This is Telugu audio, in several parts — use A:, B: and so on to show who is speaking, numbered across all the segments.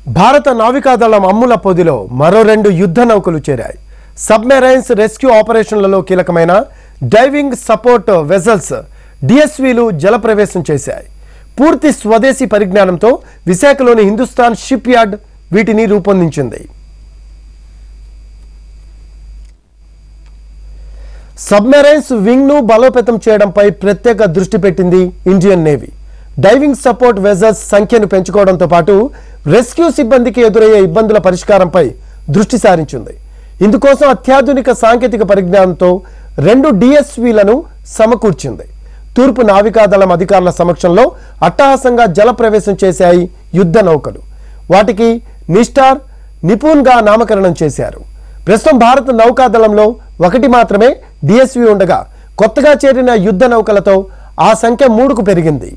A: భారత నావికాదళం అమ్ముల పొదిలో మరో రెండు యుద్ధ నౌకలు చేరాయి సబ్మెరైన్స్ రెస్క్యూ ఆపరేషన్లలో కీలకమైన డైవింగ్ సపోర్ట్ వెజల్స్ డిఎస్వీలు జలప్రవేశం చేశాయి పూర్తి స్వదేశీ పరిజ్ఞానంతో విశాఖలోని హిందుస్థాన్ షిప్ యార్డ్ వీటిని రూపొందించింది సబ్మెరైన్స్ వింగ్ ను బలోపేతం చేయడంపై ప్రత్యేక దృష్టి పెట్టింది Indian navy diving support vessels సంఖ్యను పెంచుకోవడంతో పాటు రెస్క్యూ సిబ్బందికి ఎదురయ్యే ఇబ్బందుల పరిష్కారంపై దృష్టి సారించింది ఇందుకోసం అత్యాధునిక సాంకేతిక పరిజ్ఞానంతో రెండు డిఎస్వీలను సమకూర్చింది తూర్పు నావికాదళం అధికారుల సమక్షంలో అట్టహాసంగా జల ప్రవేశం చేశాయి యుద్ధ నౌకలు వాటికి నిస్టార్ నిపుణ్గా నామకరణం చేశారు ప్రస్తుతం భారత నౌకాదళంలో ఒకటి మాత్రమే డిఎస్వి ఉండగా కొత్తగా చేరిన యుద్ధ నౌకలతో ఆ సంఖ్య మూడుకు పెరిగింది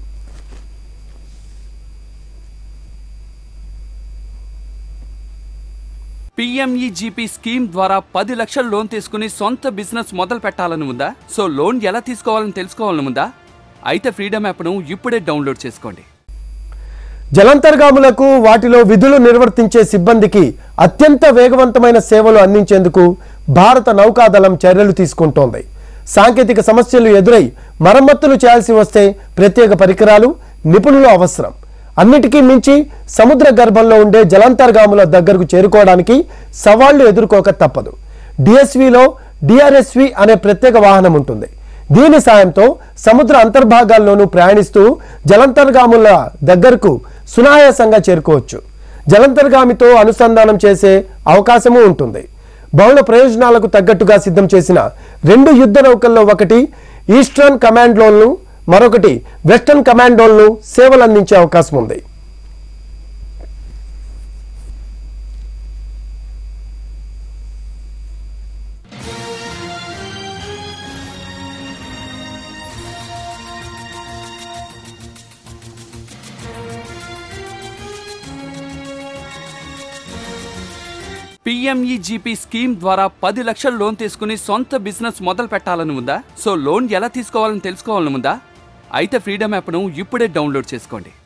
B: పిఎంఈజీపీ స్కీమ్ ద్వారా పది లక్షల లోన్ తీసుకుని సొంత బిజినెస్ మొదలు పెట్టాలని ఉందా సో లోన్ ఎలా తీసుకోవాలని తెలుసుకోవాలని ఉందా అయితే ఫ్రీడమ్ యాప్ను ఇప్పుడే డౌన్లోడ్ చేసుకోండి
A: జలంతర్గాములకు వాటిలో విధులు నిర్వర్తించే సిబ్బందికి అత్యంత వేగవంతమైన సేవలు అందించేందుకు భారత నౌకాదళం చర్యలు తీసుకుంటోంది సాంకేతిక సమస్యలు ఎదురై మరమ్మతులు చేయాల్సి వస్తే ప్రత్యేక పరికరాలు నిపుణులు అవసరం అన్నిటికీ మించి సముద్ర గర్భంలో ఉండే జలాంతర్గాముల దగ్గరకు చేరుకోవడానికి సవాళ్లు ఎదుర్కోక తప్పదు డిఎస్విలో డిఆర్ఎస్వి అనే ప్రత్యేక వాహనం ఉంటుంది దీని సాయంతో సముద్ర అంతర్భాగాల్లోనూ ప్రయాణిస్తూ జలంతర్గాముల దగ్గరకు సునాయాసంగా చేరుకోవచ్చు జలంతర్గామితో అనుసంధానం చేసే అవకాశము ఉంటుంది బహుళ ప్రయోజనాలకు తగ్గట్టుగా సిద్ధం చేసిన రెండు యుద్ధ నౌకల్లో ఒకటి ఈస్టర్న్ కమాండోలను మరొకటి వెస్టర్న్ కమాండోలను సేవలు అందించే అవకాశం ఉంది
B: పిఎంఈజీపీ స్కీమ్ ద్వారా పది లక్షల లోన్ తీసుకుని సొంత బిజినెస్ మొదలు పెట్టాలని ఉందా సో లోన్ ఎలా తీసుకోవాలని తెలుసుకోవాలని ఉందా అయితే ఫ్రీడమ్ యాప్ను ఇప్పుడే డౌన్లోడ్ చేసుకోండి